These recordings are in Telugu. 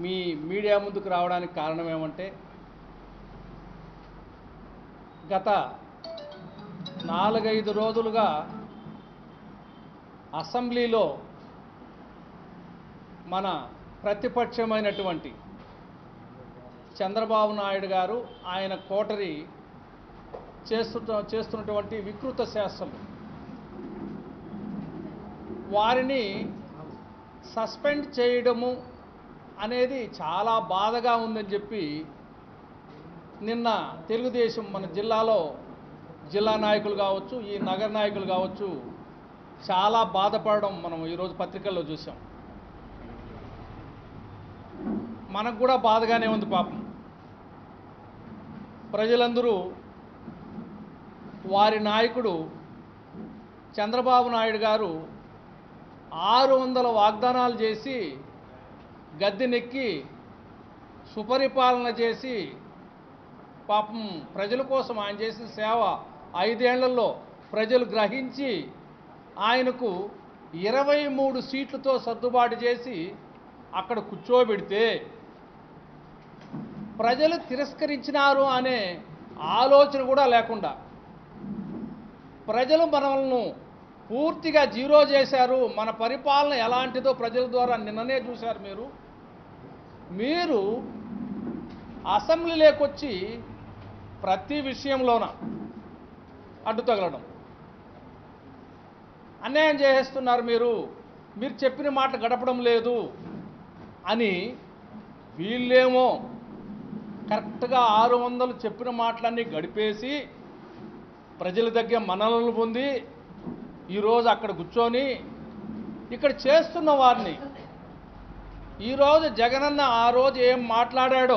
మీ మీడియా ముందుకు రావడానికి కారణం ఏమంటే గత నాలుగైదు రోజులుగా అసెంబ్లీలో మన ప్రతిపక్షమైనటువంటి చంద్రబాబు నాయుడు గారు ఆయన కోటరి చేస్తు చేస్తున్నటువంటి వికృత శాస్త్రం వారిని సస్పెండ్ చేయడము అనేది చాలా బాధగా ఉందని చెప్పి నిన్న తెలుగుదేశం మన జిల్లాలో జిల్లా నాయకులు కావచ్చు ఈ నగర నాయకులు కావచ్చు చాలా బాధపడడం మనం ఈరోజు పత్రికల్లో చూసాం మనకు కూడా బాధగానే ఉంది పాపం ప్రజలందరూ వారి నాయకుడు చంద్రబాబు నాయుడు గారు ఆరు వందల వాగ్దానాలు చేసి గద్దెనెక్కి సుపరిపాలన చేసి పాపం ప్రజల కోసం ఆయన చేసిన సేవ ఐదేళ్లలో ప్రజలు గ్రహించి ఆయనకు ఇరవై మూడు సీట్లతో సర్దుబాటు చేసి అక్కడ కూర్చోబెడితే ప్రజలు తిరస్కరించినారు అనే ఆలోచన కూడా లేకుండా ప్రజలు మనల్ని పూర్తిగా జీరో చేశారు మన పరిపాలన ఎలాంటిదో ప్రజల ద్వారా నిన్ననే చూశారు మీరు మీరు అసెంబ్లీలోకి వచ్చి ప్రతి విషయంలోన అడ్డు తగలడం అన్యాయం చేసేస్తున్నారు మీరు మీరు చెప్పిన మాట గడపడం లేదు అని వీళ్ళేమో కరెక్ట్గా ఆరు వందలు చెప్పిన మాటలన్నీ గడిపేసి ప్రజల దగ్గర మనలను పొంది ఈరోజు అక్కడ కూర్చొని ఇక్కడ చేస్తున్న వారిని ఈరోజు జగనన్న ఆ రోజు ఏం మాట్లాడాడో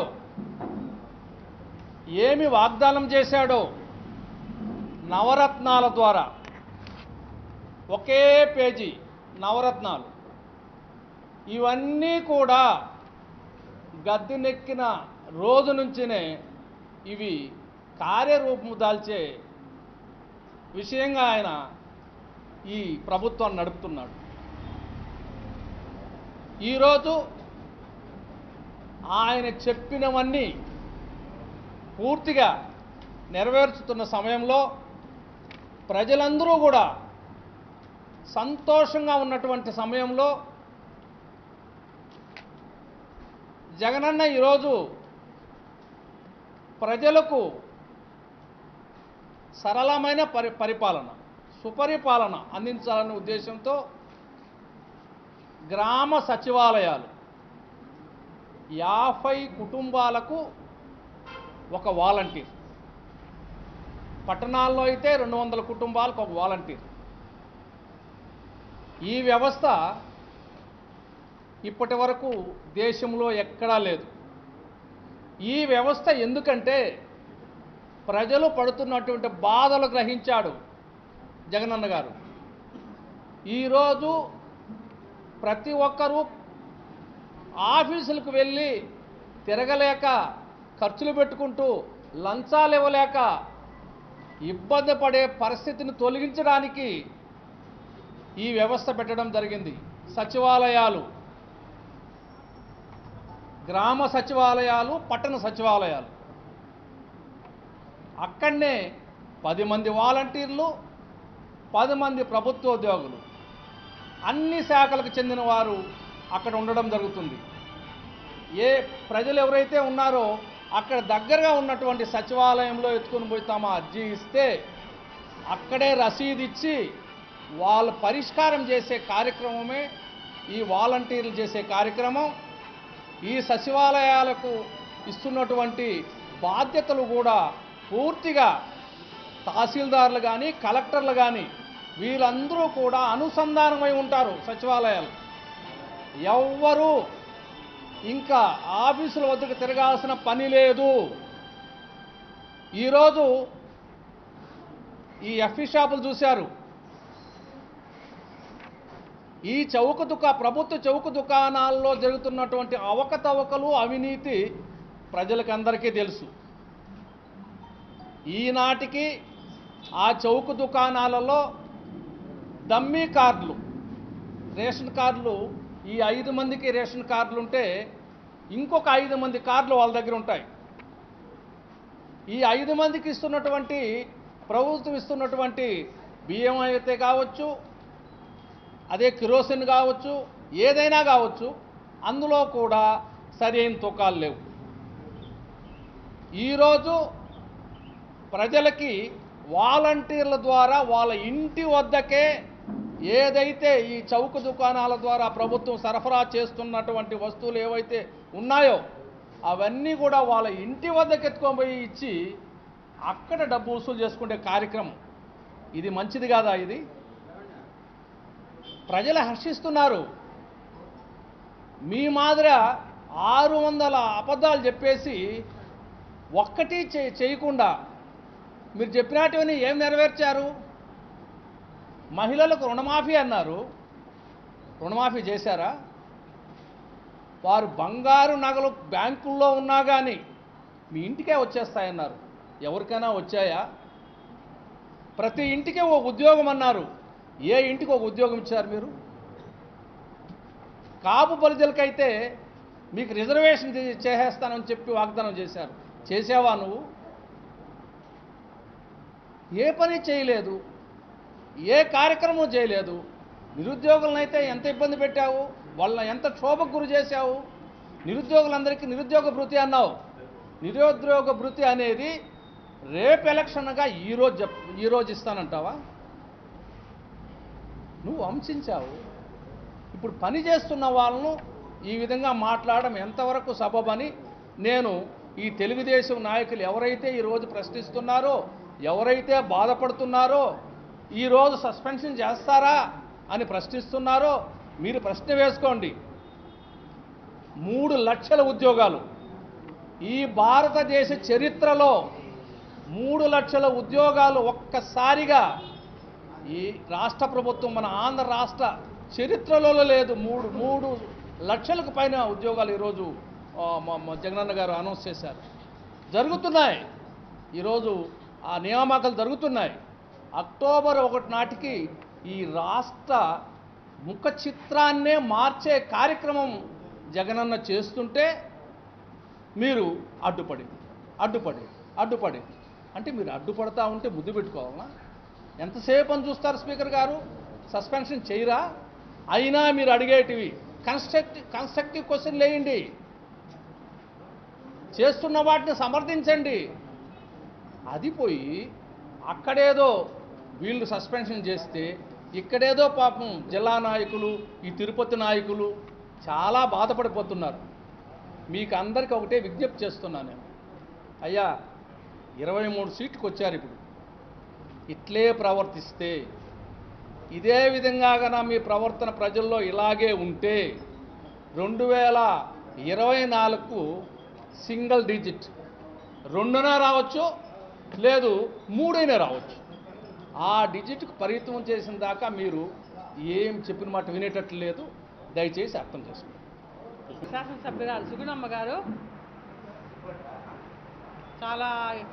ఏమి వాగ్దానం చేశాడో నవరత్నాల ద్వారా ఒకే పేజీ నవరత్నాలు ఇవన్నీ కూడా గద్దెనెక్కిన రోజు నుంచినే ఇవి కార్యరూపము దాల్చే విషయంగా ఆయన ఈ ప్రభుత్వాన్ని నడుపుతున్నాడు ఈరోజు ఆయన చెప్పినవన్నీ పూర్తిగా నెరవేర్చుతున్న సమయంలో ప్రజలందరూ కూడా సంతోషంగా ఉన్నటువంటి సమయంలో జగనన్న ఈరోజు ప్రజలకు సరళమైన పరి పరిపాలన సుపరిపాలన అందించాలనే ఉద్దేశంతో గ్రామ సచివాలయాలు యాభై కుటుంబాలకు ఒక వాలంటీర్ పట్టణాల్లో అయితే రెండు వందల కుటుంబాలకు ఒక వాలంటీర్ ఈ వ్యవస్థ ఇప్పటి వరకు దేశంలో ఎక్కడా లేదు ఈ వ్యవస్థ ఎందుకంటే ప్రజలు పడుతున్నటువంటి బాధలు గ్రహించాడు జగనన్న గారు ఈరోజు ప్రతి ఒక్కరూ ఆఫీసులకు వెళ్ళి తిరగలేక ఖర్చులు పెట్టుకుంటూ లంచాలు ఇవ్వలేక ఇబ్బంది పడే పరిస్థితిని తొలగించడానికి ఈ వ్యవస్థ పెట్టడం జరిగింది సచివాలయాలు గ్రామ సచివాలయాలు పట్టణ సచివాలయాలు అక్కడనే పది మంది వాలంటీర్లు పది మంది ప్రభుత్వ ఉద్యోగులు అన్ని శాఖలకు చెందిన వారు అక్కడ ఉండడం జరుగుతుంది ఏ ప్రజలు ఎవరైతే ఉన్నారో అక్కడ దగ్గరగా ఉన్నటువంటి సచివాలయంలో ఎత్తుకుని పోయి తమ అర్జీ ఇస్తే అక్కడే రసీదు ఇచ్చి వాళ్ళు పరిష్కారం చేసే కార్యక్రమమే ఈ వాలంటీర్లు చేసే కార్యక్రమం ఈ సచివాలయాలకు ఇస్తున్నటువంటి బాధ్యతలు కూడా పూర్తిగా తహసీల్దార్లు కానీ కలెక్టర్లు కానీ వీళ్ళందరూ కూడా అనుసంధానమై ఉంటారు సచివాలయాలు ఎవ్వరూ ఇంకా ఆఫీసుల వద్దకు తిరగాల్సిన పని లేదు ఈరోజు ఈ ఎఫ్ఈ షాపులు చూశారు ఈ చౌక దుకా ప్రభుత్వ చౌక దుకాణాల్లో జరుగుతున్నటువంటి అవకతవకలు అవినీతి ప్రజలకు అందరికీ తెలుసు ఈనాటికి ఆ చౌక దుకాణాలలో డమ్మీ కార్డులు రేషన్ కార్డులు ఈ ఐదు మందికి రేషన్ కార్డులు ఉంటే ఇంకొక ఐదు మంది కార్లు వాళ్ళ దగ్గర ఉంటాయి ఈ ఐదు మందికి ఇస్తున్నటువంటి ప్రభుత్వం ఇస్తున్నటువంటి బియ్యం అయితే కావచ్చు అదే కిరోసిన్ కావచ్చు ఏదైనా కావచ్చు అందులో కూడా సరైన తూకాలు లేవు ఈరోజు ప్రజలకి వాలంటీర్ల ద్వారా వాళ్ళ ఇంటి వద్దకే ఏదైతే ఈ చౌక దుకాణాల ద్వారా ప్రభుత్వం సరఫరా చేస్తున్నటువంటి వస్తువులు ఏవైతే ఉన్నాయో అవన్నీ కూడా వాళ్ళ ఇంటి వద్దకు ఎత్తుకొని పోయి ఇచ్చి అక్కడ డబ్బు వసూలు చేసుకునే కార్యక్రమం ఇది మంచిది కాదా ఇది ప్రజలు హర్షిస్తున్నారు మీ మాదిర ఆరు వందల అబద్ధాలు చెప్పేసి ఒక్కటి చే- చేయకుండా మీరు చెప్పినట్టువన్నీ ఏం నెరవేర్చారు మహిళలకు రుణమాఫీ అన్నారు రుణమాఫీ చేశారా వారు బంగారు నగలు బ్యాంకుల్లో ఉన్నా కానీ మీ ఇంటికే వచ్చేస్తాయన్నారు ఎవరికైనా వచ్చాయా ప్రతి ఇంటికి ఓ ఉద్యోగం అన్నారు ఏ ఇంటికి ఒక ఉద్యోగం ఇచ్చారు మీరు కాపు బలిజలకైతే మీకు రిజర్వేషన్ చే- చేసేస్తానని చెప్పి వాగ్దానం చేశారు చేసావా నువ్వు ఏ పని చేయలేదు ఏ కార్యక్రమం చేయలేదు నిరుద్యోగులనైతే ఎంత ఇబ్బంది పెట్టావు వాళ్ళని ఎంత క్షోభకు గురి చేశావు నిరుద్యోగులందరికీ నిరుద్యోగ భృతి అన్నావు నిరుద్యోగ భృతి అనేది రేపు ఎలక్షన్గా ఈరోజు చెప్ ఈరోజు ఇస్తానంటావా నువ్వు వంచించావు ఇప్పుడు పని చేస్తున్న వాళ్ళను ఈ విధంగా మాట్లాడడం ఎంతవరకు సబబని నేను ఈ తెలుగుదేశం నాయకులు ఎవరైతే ఈరోజు ప్రశ్నిస్తున్నారో ఎవరైతే బాధపడుతున్నారో ఈరోజు సస్పెన్షన్ చేస్తారా అని ప్రశ్నిస్తున్నారో మీరు ప్రశ్న వేసుకోండి మూడు లక్షల ఉద్యోగాలు ఈ భారతదేశ చరిత్రలో మూడు లక్షల ఉద్యోగాలు ఒక్కసారిగా ఈ రాష్ట్ర ప్రభుత్వం మన ఆంధ్ర రాష్ట్ర చరిత్రలో లేదు మూడు మూడు లక్షలకు పైన ఉద్యోగాలు ఈరోజు ఆ, మ- మ- జగనన్న గారు అనౌన్స్ చేశారు జరుగుతున్నాయి ఈరోజు ఆ నియామకాలు జరుగుతున్నాయి అక్టోబర్ ఒకటి నాటికి ఈ రాష్ట్ర ముఖ చిత్రాన్నే మార్చే కార్యక్రమం జగనన్న చేస్తుంటే మీరు అడ్డుపడి అడ్డుపడి అడ్డుపడి అంటే మీరు అడ్డుపడతా ఉంటే ముద్దు పెట్టుకోవాలా ఎంతసేపు అని చూస్తారు స్పీకర్ గారు సస్పెన్షన్ చేయరా అయినా మీరు అడిగేటివి కన్స్ట్రక్టివ్ కన్స్ట్రక్టివ్ క్వశ్చన్ లేయండి చేస్తున్న వాటిని సమర్థించండి అది పోయి అక్కడేదో వీళ్ళు సస్పెన్షన్ చేస్తే ఇక్కడేదో పాపం జిల్లా నాయకులు ఈ తిరుపతి నాయకులు చాలా బాధపడిపోతున్నారు మీకు అందరికీ ఒకటే విజ్ఞప్తి చేస్తున్నాను నేను అయ్యా ఇరవై మూడు సీట్లకు వచ్చారు ఇప్పుడు ఇట్లే ప్రవర్తిస్తే ఇదే విధంగా గన మీ ప్రవర్తన ప్రజల్లో ఇలాగే ఉంటే రెండు వేల ఇరవై నాలుగు సింగిల్ డిజిట్ రెండున రావచ్చు లేదు మూడైనా రావచ్చు ఆ డిజిట్కు పరిమితం చేసిన దాకా మీరు ఏం చెప్పిన మాట వినేటట్లు లేదు దయచేసి అర్థం చేసుకోండి శాసనసభ్యురాలు సుగుణమ్మ గారు చాలా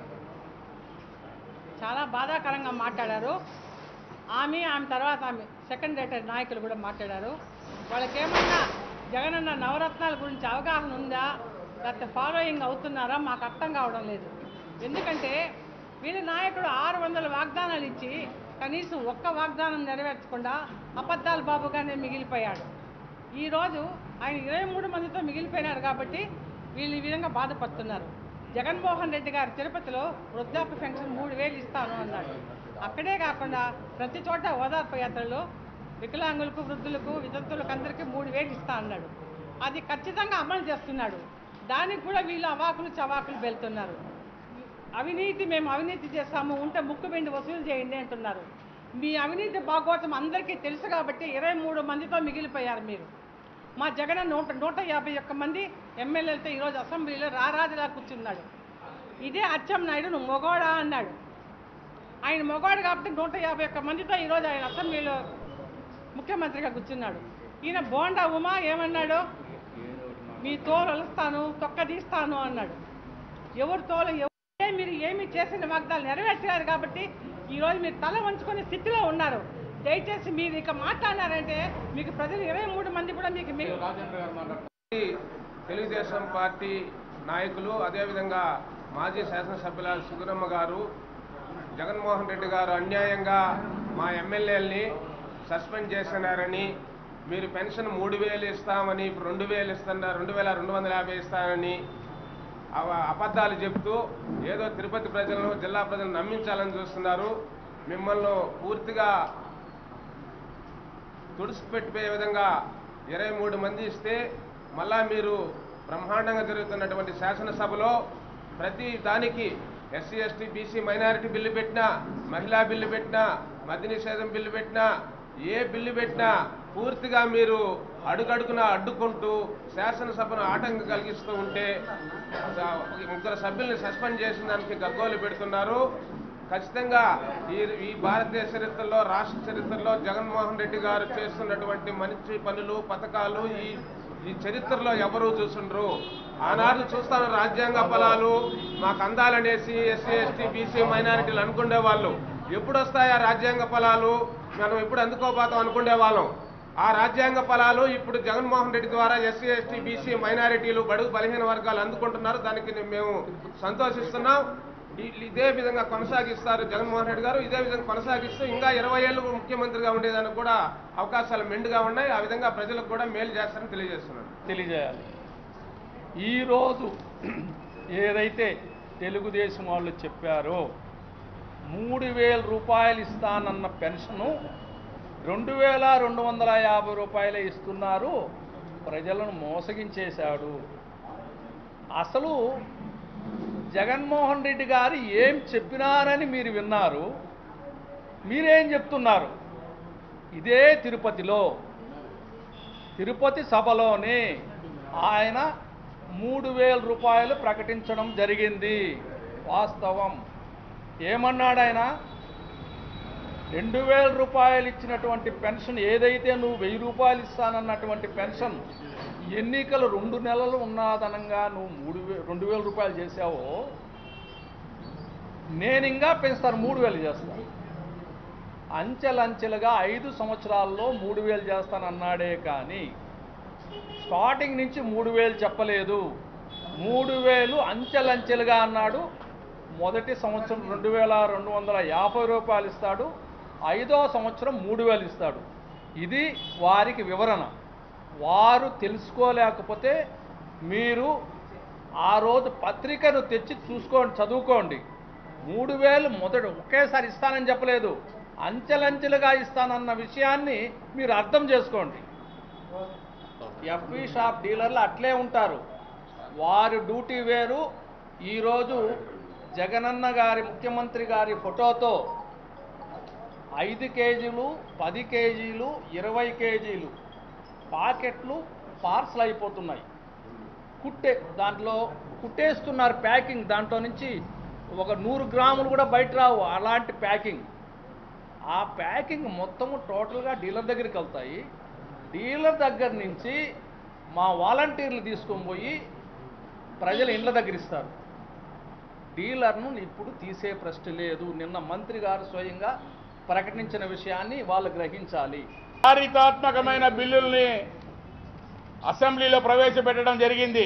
చాలా బాధాకరంగా మాట్లాడారు ఆమె ఆమె తర్వాత ఆమె సెకండ్ రేటర్ నాయకులు కూడా మాట్లాడారు వాళ్ళకేమన్నా జగనన్న నవరత్నాల గురించి అవగాహన ఉందా లేకపోతే ఫాలోయింగ్ అవుతున్నారా మాకు అర్థం కావడం లేదు ఎందుకంటే వీళ్ళ నాయకుడు ఆరు వందల వాగ్దానాలు ఇచ్చి కనీసం ఒక్క వాగ్దానం నెరవేర్చకుండా అబద్ధాల బాబుగానే మిగిలిపోయాడు ఈరోజు ఆయన ఇరవై మూడు మందితో మిగిలిపోయినారు కాబట్టి వీళ్ళు ఈ విధంగా బాధపడుతున్నారు జగన్మోహన్ రెడ్డి గారు తిరుపతిలో వృద్ధాప్య పెన్షన్ మూడు వేలు ఇస్తాను అన్నాడు అక్కడే కాకుండా ప్రతి చోట ఓదార్పు యాత్రలో వికలాంగులకు వృద్ధులకు వితంతులకు అందరికీ మూడు వేలు ఇస్తా అన్నాడు అది ఖచ్చితంగా అమలు చేస్తున్నాడు దానికి కూడా వీళ్ళు అవాకులు చవాకులు వెళ్తున్నారు అవినీతి మేము అవినీతి చేస్తాము ఉంటే ముక్కు పిండి వసూలు చేయండి అంటున్నారు మీ అవినీతి బాగోతం అందరికీ తెలుసు కాబట్టి ఇరవై మూడు మందితో మిగిలిపోయారు మీరు మా జగన్ నూట నూట యాభై ఒక్క మంది ఎమ్మెల్యేలతో ఈరోజు అసెంబ్లీలో రారాజులా కూర్చున్నాడు ఇదే అచ్చెం నాయుడు నువ్వు మొగోడా అన్నాడు ఆయన మొగాడు కాబట్టి నూట యాభై ఒక్క మందితో ఈరోజు ఆయన అసెంబ్లీలో ముఖ్యమంత్రిగా కూర్చున్నాడు ఈయన బోండా ఉమా ఏమన్నాడు మీ తోలు వలుస్తాను తొక్క తీస్తాను అన్నాడు ఎవరు తోలు ఎవరే మీరు ఏమి చేసిన వాగ్దాలు నెరవేర్చారు కాబట్టి ఈరోజు మీరు తల వంచుకునే స్థితిలో ఉన్నారు దయచేసి మీరు ఇక మాట్లాడినారంటే మీకు ప్రజలు ఇరవై మూడు మంది కూడా మీకు మీ- తెలుగుదేశం పార్టీ నాయకులు అదేవిధంగా మాజీ శాసనసభ్యుల సుగురమ్మ గారు జగన్మోహన్ రెడ్డి గారు అన్యాయంగా మా ఎమ్మెల్యేలని సస్పెండ్ చేస్తున్నారని మీరు పెన్షన్ మూడు వేలు ఇస్తామని ఇప్పుడు రెండు వేలు ఇస్తున్నారు రెండు వేల రెండు వందల యాభై ఇస్తానని అవ- అబద్ధాలు చెప్తూ ఏదో తిరుపతి ప్రజలను జిల్లా ప్రజలను నమ్మించాలని చూస్తున్నారు మిమ్మల్ని పూర్తిగా తుడిచిపెట్టిపోయే విధంగా ఇరవై మూడు మంది ఇస్తే మళ్ళా మీరు బ్రహ్మాండంగా జరుగుతున్నటువంటి శాసనసభలో ప్రతి దానికి SC ST BC minority bill పెట్టినా మహిళా బిల్లు పెట్టినా మద్య నిషేధం బిల్లు పెట్టినా ఏ బిల్లు పెట్టినా పూర్తిగా మీరు అడుగడుగున అడ్డుకుంటూ శాసనసభను ఆటంకం కలిగిస్తూ ఉంటే స- ముగ్గురు సభ్యుల్ని సస్పెండ్ చేసిన దానికి గగ్గోలు పెడుతున్నారు ఖచ్చితంగా ఈ ఈ భారతదేశ చరిత్రలో రాష్ట్ర చరిత్రలో జగన్మోహన్ రెడ్డి గారు చేస్తున్నటువంటి మంచి పనులు పథకాలు ఈ ఈ చరిత్రలో ఎవరూ చూసుండ్రు ఆనాడు చూస్తాను రాజ్యాంగ ఫలాలు మాకు అందాలనేసి ఎస్సీ ఎస్టీ బీసీ మైనారిటీలు అనుకునే వాళ్ళు ఎప్పుడు వస్తాయి ఆ రాజ్యాంగ ఫలాలు మనం ఎప్పుడు అందుకోబోతాం అనుకునే వాళ్ళం ఆ రాజ్యాంగ ఫలాలు ఇప్పుడు జగన్మోహన్ రెడ్డి ద్వారా ఎస్సీ ఎస్టీ బీసీ మైనారిటీలు బడుగు బలహీన వర్గాలు అందుకుంటున్నారు దానికి మేము సంతోషిస్తున్నాం ఈ- ఇదే విధంగా కొనసాగిస్తారు జగన్మోహన్ రెడ్డి గారు ఇదే విధంగా కొనసాగిస్తూ ఇంకా ఇరవై ఏళ్ళు ముఖ్యమంత్రిగా ఉండేదానికి కూడా అవకాశాలు మెండుగా ఉన్నాయి ఆ విధంగా ప్రజలకు కూడా మేలు చేస్తారని తెలియజేస్తున్నాను తెలియజేయాలి ఈరోజు ఏదైతే తెలుగుదేశం వాళ్ళు చెప్పారో మూడు వేల రూపాయలు ఇస్తానన్న పెన్షను రెండు వేల రెండు వందల యాభై రూపాయలే ఇస్తున్నారు ప్రజలను మోసగించేశాడు అసలు జగన్మోహన్ రెడ్డి గారు ఏం చెప్పినారని మీరు విన్నారు మీరేం చెప్తున్నారు ఇదే తిరుపతిలో తిరుపతి సభలోనే ఆయన మూడు వేల రూపాయలు ప్రకటించడం జరిగింది వాస్తవం ఏమన్నాడు ఆయన రెండు వేల రూపాయలు ఇచ్చినటువంటి పెన్షన్ ఏదైతే నువ్వు వెయ్యి రూపాయలు ఇస్తానన్నటువంటి పెన్షన్ ఎన్నికలు రెండు నెలలు ఉన్నదనంగా నువ్వు మూడు వే రెండు వేల రూపాయలు చేసావో నేను ఇంకా పెంచుతాను మూడు వేలు చేస్తాను అంచెలంచెలుగా ఐదు సంవత్సరాల్లో మూడు వేలు చేస్తానన్నాడే కానీ స్టార్టింగ్ నుంచి మూడు వేలు చెప్పలేదు మూడు వేలు అంచెలంచెలుగా అన్నాడు మొదటి సంవత్సరం రెండు వేల రెండు వందల యాభై రూపాయలు ఇస్తాడు ఐదో సంవత్సరం మూడు వేలు ఇస్తాడు ఇది వారికి వివరణ వారు తెలుసుకోలేకపోతే మీరు ఆ రోజు పత్రికను తెచ్చి చూసుకోండి చదువుకోండి మూడు వేలు మొదట ఒకేసారి ఇస్తానని చెప్పలేదు అంచెలంచెలుగా ఇస్తానన్న విషయాన్ని మీరు అర్థం చేసుకోండి ఎఫ్ఈ షాప్ డీలర్లు అట్లే ఉంటారు వారి డ్యూటీ వేరు ఈరోజు జగనన్న గారి ముఖ్యమంత్రి గారి ఫోటోతో ఐదు కేజీలు పది కేజీలు ఇరవై కేజీలు పాకెట్లు పార్సల్ అయిపోతున్నాయి కుట్టే దాంట్లో కుట్టేస్తున్నారు ప్యాకింగ్ దాంట్లో నుంచి ఒక నూరు గ్రాములు కూడా బయట రావు అలాంటి ప్యాకింగ్ ఆ ప్యాకింగ్ మొత్తము టోటల్గా డీలర్ దగ్గరికి వెళ్తాయి డీలర్ దగ్గర నుంచి మా వాలంటీర్లు తీసుకొని పోయి ప్రజల ఇళ్ళ దగ్గర ఇస్తారు డీలర్ను ఇప్పుడు తీసే ప్రశ్న లేదు నిన్న మంత్రి గారు స్వయంగా ప్రకటించిన విషయాన్ని వాళ్ళు గ్రహించాలి చారిత్రాత్మకమైన బిల్లుల్ని అసెంబ్లీలో ప్రవేశపెట్టడం జరిగింది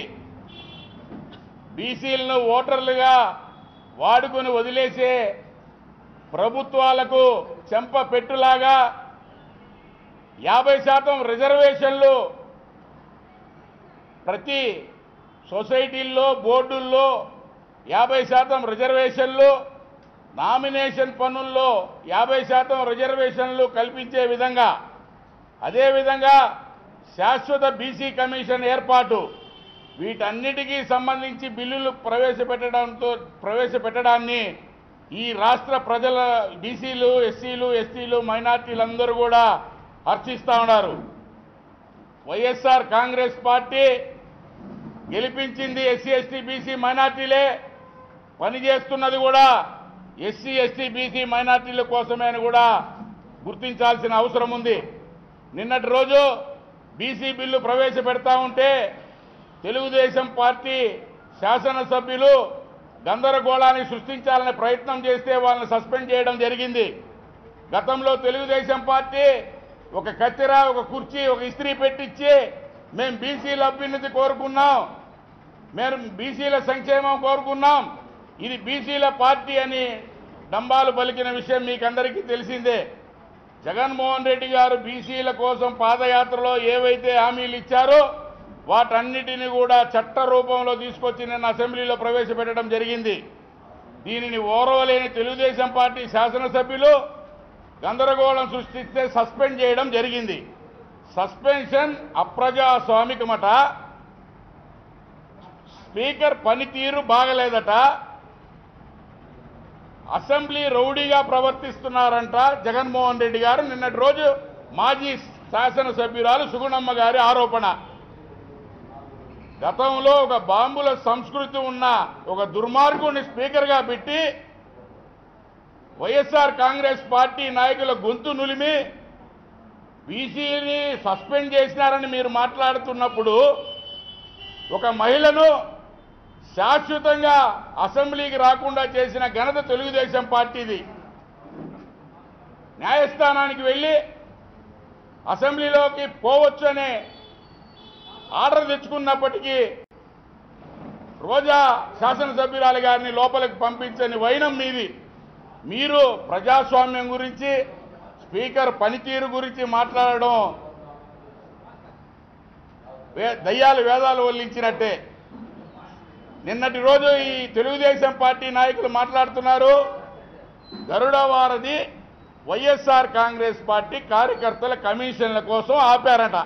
బీసీలను ఓటర్లుగా వాడుకొని వదిలేసే ప్రభుత్వాలకు చెంప పెట్టులాగా యాభై శాతం రిజర్వేషన్లు ప్రతి సొసైటీల్లో బోర్డుల్లో యాభై శాతం రిజర్వేషన్లు నామినేషన్ పన్నుల్లో యాభై శాతం రిజర్వేషన్లు కల్పించే విధంగా అదేవిధంగా శాశ్వత బీసీ కమిషన్ ఏర్పాటు వీటన్నిటికీ సంబంధించి బిల్లులు ప్రవేశపెట్టడంతో ప్రవేశపెట్టడాన్ని ఈ రాష్ట్ర ప్రజల బీసీలు ఎస్సీలు ఎస్టీలు మైనార్టీలందరూ కూడా హర్షిస్తూ ఉన్నారు వైఎస్ఆర్ కాంగ్రెస్ పార్టీ గెలిపించింది ఎస్సీ ఎస్టీ బీసీ మైనార్టీలే పనిచేస్తున్నది కూడా ఎస్సీ ఎస్టీ బీసీ మైనార్టీల కోసమే అని కూడా గుర్తించాల్సిన అవసరం ఉంది నిన్నటి రోజు బీసీ బిల్లు ప్రవేశపెడతా ఉంటే తెలుగుదేశం పార్టీ శాసనసభ్యులు గందరగోళాన్ని సృష్టించాలనే ప్రయత్నం చేస్తే వాళ్ళని సస్పెండ్ చేయడం జరిగింది గతంలో తెలుగుదేశం పార్టీ ఒక కత్తెర ఒక కుర్చీ ఒక ఇస్త్రీ పెట్టించి మేము బీసీల అభ్యున్నతి కోరుకున్నాం మేము బీసీల సంక్షేమం కోరుకున్నాం ఇది బీసీల పార్టీ అని డంబాలు పలికిన విషయం మీకందరికీ తెలిసిందే జగన్మోహన్ రెడ్డి గారు బీసీల కోసం పాదయాత్రలో ఏవైతే హామీలు ఇచ్చారో వాటన్నిటిని కూడా చట్ట రూపంలో తీసుకొచ్చి నిన్న అసెంబ్లీలో ప్రవేశపెట్టడం జరిగింది దీనిని ఓరవలేని తెలుగుదేశం పార్టీ శాసనసభ్యులు గందరగోళం సృష్టిస్తే సస్పెండ్ చేయడం జరిగింది సస్పెన్షన్ అప్రజాస్వామికమట స్పీకర్ పనితీరు బాగలేదట అసెంబ్లీ రౌడీగా ప్రవర్తిస్తున్నారంట జగన్మోహన్ రెడ్డి గారు నిన్నటి రోజు మాజీ శాసనసభ్యురాలు సుగుణమ్మ గారి ఆరోపణ గతంలో ఒక బాంబుల సంస్కృతి ఉన్న ఒక దుర్మార్గుని స్పీకర్గా పెట్టి వైఎస్ఆర్ కాంగ్రెస్ పార్టీ నాయకుల గొంతు నులిమి బీసీని సస్పెండ్ చేసినారని మీరు మాట్లాడుతున్నప్పుడు ఒక మహిళను శాశ్వతంగా అసెంబ్లీకి రాకుండా చేసిన ఘనత తెలుగుదేశం పార్టీది న్యాయస్థానానికి వెళ్ళి అసెంబ్లీలోకి పోవచ్చు అనే ఆర్డర్ తెచ్చుకున్నప్పటికీ రోజా శాసనసభ్యురాలి గారిని లోపలికి పంపించని వైనం మీది మీరు ప్రజాస్వామ్యం గురించి స్పీకర్ పనితీరు గురించి మాట్లాడడం వే- దయ్యాలు వేదాలు వల్లించినట్టే నిన్నటి రోజు ఈ తెలుగుదేశం పార్టీ నాయకులు మాట్లాడుతున్నారు గరుడ వారధి వైఎస్ఆర్ కాంగ్రెస్ పార్టీ కార్యకర్తల కమిషన్ల కోసం ఆపారట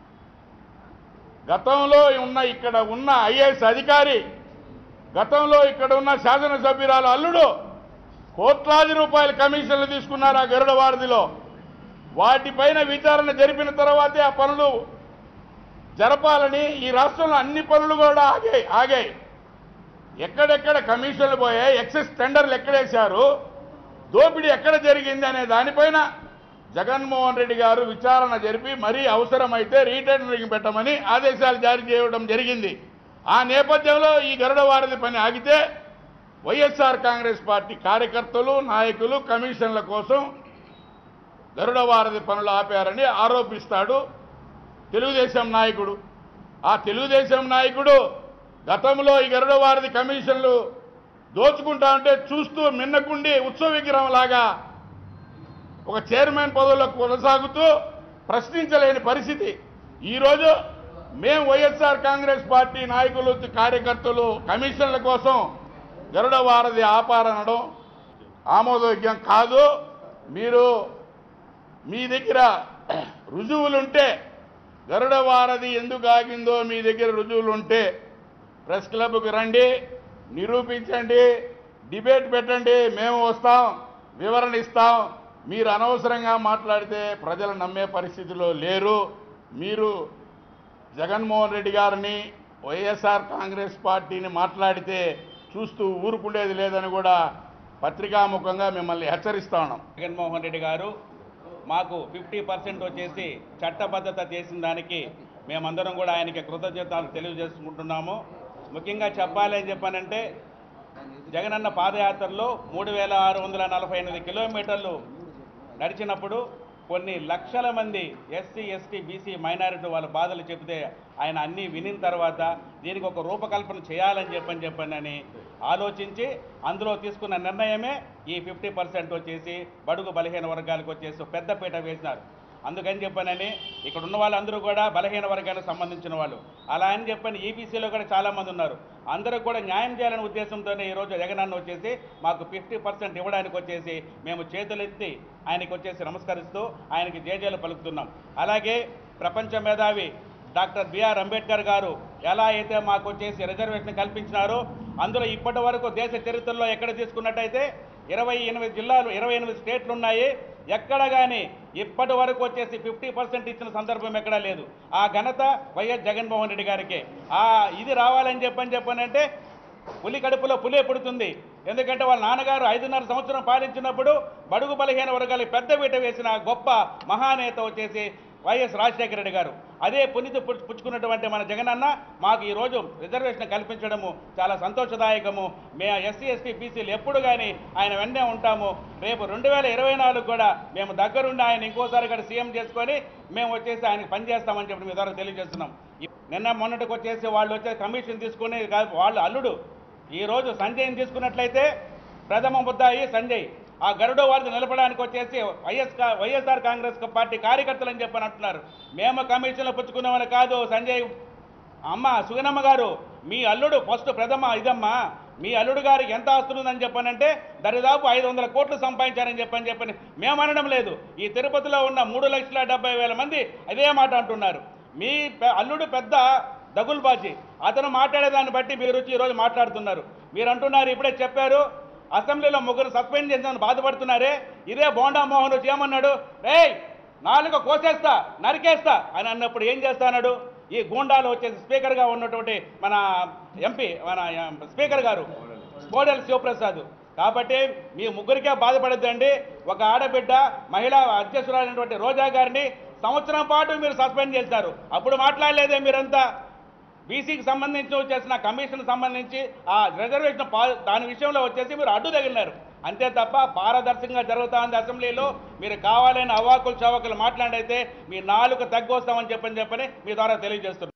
గతంలో ఉన్న ఇక్కడ ఉన్న ఐఏఎస్ అధికారి గతంలో ఇక్కడ ఉన్న శాసనసభ్యురాలు అల్లుడు కోట్లాది రూపాయల కమిషన్లు తీసుకున్నారు ఆ గరుడ వారధిలో వాటిపైన విచారణ జరిపిన తర్వాతే ఆ పనులు జరపాలని ఈ రాష్ట్రంలో అన్ని పనులు కూడా ఆగాయి ఆగాయి ఎక్కడెక్కడ కమిషన్లు పోయాయి ఎక్సెస్ టెండర్లు ఎక్కడేశారు దోపిడీ ఎక్కడ జరిగింది అనే దానిపైన జగన్మోహన్ రెడ్డి గారు విచారణ జరిపి మరీ అవసరమైతే రీటెండరింగ్ పెట్టమని ఆదేశాలు జారీ చేయడం జరిగింది ఆ నేపథ్యంలో ఈ గరుడ వారధి పని ఆగితే వైఎస్ఆర్ కాంగ్రెస్ పార్టీ కార్యకర్తలు నాయకులు కమిషన్ల కోసం గరుడ వారధి పనులు ఆపారని ఆరోపిస్తాడు తెలుగుదేశం నాయకుడు ఆ తెలుగుదేశం నాయకుడు గతంలో ఈ గరుడ వారధి కమిషన్లు దోచుకుంటా ఉంటే చూస్తూ మిన్నకుండి ఉత్సవ విగ్రహం లాగా ఒక చైర్మన్ పదవిలో కొనసాగుతూ ప్రశ్నించలేని పరిస్థితి ఈరోజు మేము వైఎస్ఆర్ కాంగ్రెస్ పార్టీ నాయకులు కార్యకర్తలు కమిషన్ల కోసం గరుడ వారధి ఆపారనడం ఆమోదయోగ్యం కాదు మీరు మీ దగ్గర రుజువులుంటే గరుడ వారధి ఎందుకు ఆగిందో మీ దగ్గర రుజువులుంటే ప్రెస్ క్లబ్కి రండి నిరూపించండి డిబేట్ పెట్టండి మేము వస్తాం వివరణ ఇస్తాం మీరు అనవసరంగా మాట్లాడితే ప్రజలు నమ్మే పరిస్థితిలో లేరు మీరు జగన్మోహన్ రెడ్డి గారిని వైఎస్ఆర్ కాంగ్రెస్ పార్టీని మాట్లాడితే చూస్తూ ఊరుకుండేది లేదని కూడా పత్రికాముఖంగా మిమ్మల్ని హెచ్చరిస్తా ఉన్నాం జగన్మోహన్ రెడ్డి గారు మాకు ఫిఫ్టీ పర్సెంట్ వచ్చేసి చట్టబద్ధత చేసిన దానికి మేమందరం కూడా ఆయనకి కృతజ్ఞతలు తెలియజేసుకుంటున్నాము ముఖ్యంగా చెప్పాలి అని చెప్పానంటే జగనన్న పాదయాత్రలో మూడు వేల ఆరు వందల నలభై ఎనిమిది కిలోమీటర్లు నడిచినప్పుడు కొన్ని లక్షల మంది ఎస్సీ ఎస్టీ బీసీ మైనారిటీ వాళ్ళ బాధలు చెబితే ఆయన అన్నీ వినిన తర్వాత దీనికి ఒక రూపకల్పన చేయాలని చెప్పని చెప్పనని ఆలోచించి అందులో తీసుకున్న నిర్ణయమే ఈ ఫిఫ్టీ పర్సెంట్ వచ్చేసి బడుగు బలహీన వర్గాలకు వచ్చేసి పెద్దపీట వేసినారు అందుకని చెప్పానని ఇక్కడ ఉన్న వాళ్ళందరూ కూడా బలహీన వర్గానికి సంబంధించిన వాళ్ళు అలా అని చెప్పని ఈబీసీలో కూడా చాలామంది ఉన్నారు అందరూ కూడా న్యాయం చేయాలనే ఉద్దేశంతోనే ఈరోజు జగనన్న వచ్చేసి మాకు ఫిఫ్టీ పర్సెంట్ ఇవ్వడానికి వచ్చేసి మేము చేతులెత్తి ఆయనకి వచ్చేసి నమస్కరిస్తూ ఆయనకి జేజేలు పలుకుతున్నాం అలాగే ప్రపంచ మేధావి డాక్టర్ బిఆర్ అంబేద్కర్ గారు ఎలా అయితే మాకు వచ్చేసి రిజర్వేషన్ కల్పించినారో అందులో ఇప్పటి వరకు దేశ చరిత్రలో ఎక్కడ తీసుకున్నట్టయితే ఇరవై ఎనిమిది జిల్లాలు ఇరవై ఎనిమిది స్టేట్లు ఉన్నాయి ఎక్కడ కానీ ఇప్పటి వరకు వచ్చేసి ఫిఫ్టీ పర్సెంట్ ఇచ్చిన సందర్భం ఎక్కడా లేదు ఆ ఘనత వైఎస్ జగన్మోహన్ రెడ్డి గారికి ఆ ఇది రావాలని చెప్పని చెప్పనంటే పులి కడుపులో పులే పుడుతుంది ఎందుకంటే వాళ్ళ నాన్నగారు ఐదున్నర సంవత్సరం పాలించినప్పుడు బడుగు బలహీన వర్గాలకు పెద్ద పీట వేసిన గొప్ప మహానేత వచ్చేసి వైఎస్ రాజశేఖర రెడ్డి గారు అదే పునీతి పుచ్చు- పుచ్చుకున్నటువంటి మన జగనన్న మాకు ఈ రోజు రిజర్వేషన్ కల్పించడము చాలా సంతోషదాయకము మే ఎస్సీ ఎస్టీ బీసీలు ఎప్పుడు కానీ ఆయన వెంటనే ఉంటాము రేపు రెండు వేల ఇరవై నాలుగు కూడా మేము దగ్గరుండి ఆయన ఇంకోసారి కూడా సీఎం చేసుకొని మేము వచ్చేసి ఆయనకి పనిచేస్తామని చెప్పి మీ ద్వారా తెలియజేస్తున్నాం ఈ- నిన్న మొన్నటికి వచ్చేసి వాళ్ళు వచ్చే కమిషన్ తీసుకుని కాదు, వాళ్ళు అల్లుడు ఈ రోజు సంజయ్ని తీసుకున్నట్లయితే ప్రథమ ముద్దాయి సంజయ్ ఆ గరుడ వారిని నిలపడానికి వచ్చేసి వైఎస్ కా- వైఎస్ఆర్ కాంగ్రెస్ పార్టీ కార్యకర్తలు అని చెప్పని అంటున్నారు మేము కమిషన్లు పుచ్చుకున్నామని కాదు సంజయ్ అమ్మ సుగనమ్మ గారు మీ అల్లుడు ఫస్ట్ ప్రథమ ఇదమ్మా మీ అల్లుడు గారికి ఎంత ఆస్తుందని చెప్పానంటే దరిదాపు ఐదు వందల కోట్లు సంపాదించారని చెప్పని చెప్పని మేము అనడం లేదు ఈ తిరుపతిలో ఉన్న మూడు లక్షల డెబ్బై వేల మంది అదే మాట అంటున్నారు మీ పె- అల్లుడు పెద్ద దగుల్బాజీ అతను మాట్లాడేదాన్ని బట్టి మీరు వచ్చి ఈరోజు మాట్లాడుతున్నారు మీరు అంటున్నారు ఇప్పుడే చెప్పారు అసెంబ్లీలో ముగ్గురు సస్పెండ్ చేసిన బాధపడుతున్నారే ఇదే బోండా మోహన్ వచ్చి ఏమన్నాడు రేయ్ నాలుగు కోసేస్తా నరికేస్తా అని అన్నప్పుడు ఏం చేస్తాడు ఈ గూండాలు వచ్చేసి స్పీకర్గా ఉన్నటువంటి మన ఎంపీ మన ఎం- స్పీకర్ గారు కోడెల శివప్రసాద్ కాబట్టి మీ ముగ్గురికే బాధపడద్దండి ఒక ఆడబిడ్డ మహిళా అధ్యక్షురాలైనటువంటి రోజా గారిని సంవత్సరం పాటు మీరు సస్పెండ్ చేశారు అప్పుడు మాట్లాడలేదే మీరంతా బీసీకి సంబంధించి వచ్చేసిన కమిషన్ సంబంధించి ఆ రిజర్వేషన్ పా- దాని విషయంలో వచ్చేసి మీరు అడ్డు తగిలినారు అంతే తప్ప పారదర్శకంగా జరుగుతా ఉంది అసెంబ్లీలో మీరు కావాలని అవాకులు చవాకులు మాట్లాడైతే మీ నాలుగు తగ్గొస్తామని చెప్పని చెప్పని మీ ద్వారా తెలియజేస్తున్నారు